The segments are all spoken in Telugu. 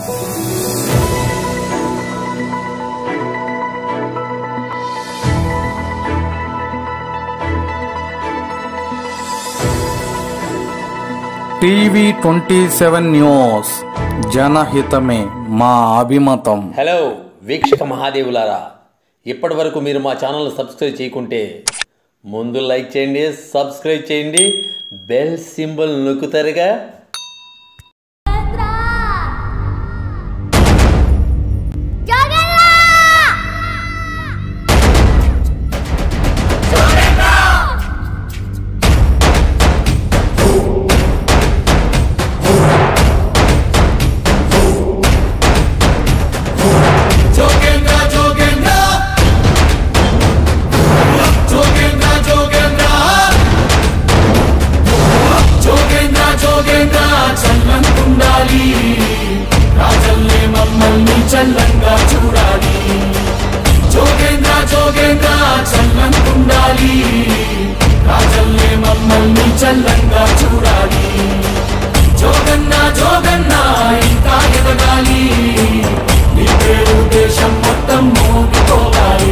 టీవీ ట్వంటీ సెవెన్ న్యూస్ జనహితమే మా అభిమతం హలో వీక్షక మహాదేవులారా ఇప్పటి వరకు మీరు మా ఛానల్ సబ్స్క్రైబ్ చేయకుంటే ముందు లైక్ చేయండి సబ్స్క్రైబ్ చేయండి బెల్ సింబల్ నొక్కుతారుగా జోగేంద్ర జోగేంద్ర జోగేంద్ర జోగేంద్ర జోగేంద్ర జోగేంద్ర చల్లంతుండాలి రాజల్లే మమ్మల్ని చల్లంగా చూడాలి జోగేంద్ర జోగేంద్ర చల్లంతుండాలి రాజల్లే మమ్మల్ని చల్లంగా చూడాలి జోగన్న జోగన్న ఇంకా ఎదగాలి నీ పేరు దేశం మొత్తం మోగిపోవాలి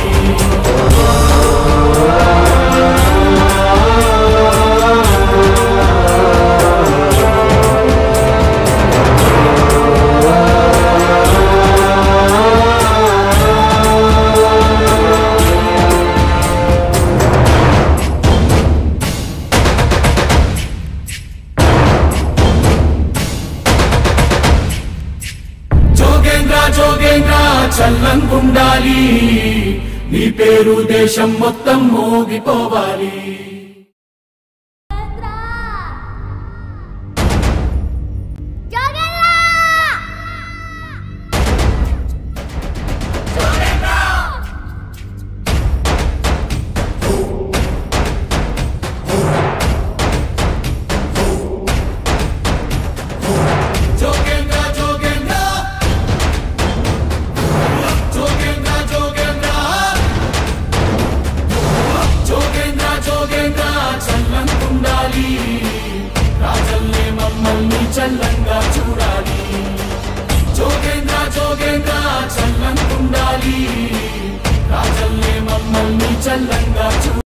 జోగేంద్ర జోగేంద్ర చల్లంగుండాలి నీ పేరు దేశం మొత్తం మోగిపోవాలి జోగేంద్ర జోగేంద్ర జోగేంద్ర జోగేంద్ర జోగేంద్ర జోగేంద్ర చల్లంతుండాలి రాజల్లే మమ్మల్ని చల్లంగా చూడాలి జోగేంద్ర జోగేంద్ర చల్లంతుండాలి రాజల్లే మమ్మల్ని చల్లంగా చూ